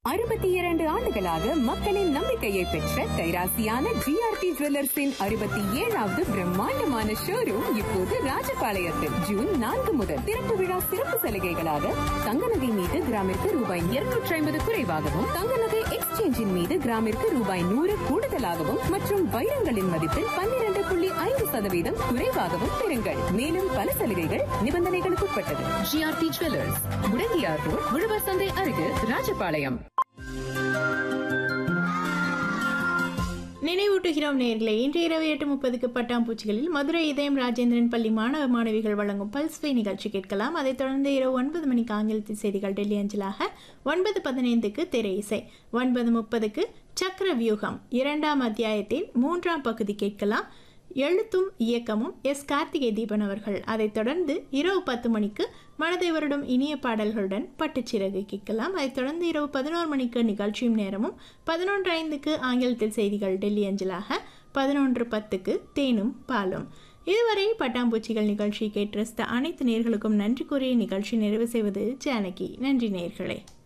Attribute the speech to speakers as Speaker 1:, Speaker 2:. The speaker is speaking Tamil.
Speaker 1: அறுபத்தி இரண்டு ஆண்டுகளாக மக்களின் நம்பிக்கையை பெற்ற கைராசியான ஜிஆர்டி ஜுவல்லர்ஸின் அறுபத்தி ஏழாவது பிரம்மாண்டமான ஷோரூம் இப்போது ராஜபாளையத்தில் ஜூன் நான்கு முதல் திறப்பு விழா சிறப்பு சலுகைகளாக தங்க நகை மீது கிராமிற்கு ரூபாய் இருநூற்றி ஐம்பது குறைவாகவும் தங்க நகை எக்ஸ்சேஞ்சின் மீது கிராமிற்கு ரூபாய் நூறு கூடுதலாகவும் மற்றும் வைரங்களின் மதிப்பில் பன்னிரண்டு புள்ளி ஐந்து சதவீதம் குறைவாகவும் பெறுங்கள் மேலும் பல சலுகைகள் நிபந்தனைகளுக்கு உட்பட்டது ஜிஆர்டி ஜுவல்லர்ஸ் முடங்கியார் ரோட் உழவர் சந்தை அருகில் ராஜபாளையம்
Speaker 2: நினைவூட்டுகிறோம் நேர்களே இன்று இரவு எட்டு முப்பதுக்கு பட்டாம்பூச்சிகளில் மதுரை இதயம் ராஜேந்திரன் பள்ளி மாணவ மாணவிகள் வழங்கும் பல்ஸ்வை நிகழ்ச்சி கேட்கலாம் அதைத் தொடர்ந்து இரவு ஒன்பது மணிக்கு ஆங்கிலத்தில் செய்திகள் டெல்லி அஞ்சலாக ஒன்பது பதினைந்துக்கு திரை இசை ஒன்பது முப்பதுக்கு சக்கர வியூகம் இரண்டாம் அத்தியாயத்தின் மூன்றாம் பகுதி கேட்கலாம் எழுத்தும் இயக்கமும் எஸ் கார்த்திகை தீபன் அவர்கள் அதைத் தொடர்ந்து இரவு பத்து மணிக்கு மனதை வருடம் இனிய பாடல்களுடன் பட்டுச்சிறகு கேட்கலாம் அதைத் தொடர்ந்து இரவு பதினோரு மணிக்கு நிகழ்ச்சியும் நேரமும் பதினொன்று ஐந்துக்கு ஆங்கிலத்தில் செய்திகள் டெல்லி அஞ்சலாக பதினொன்று பத்துக்கு தேனும் பாலும் இதுவரை பட்டாம்பூச்சிகள் நிகழ்ச்சி கேட்டு ரசித்த அனைத்து நேர்களுக்கும் நன்றி கூறிய நிகழ்ச்சி நிறைவு செய்வது ஜானகி நன்றி நேர்களே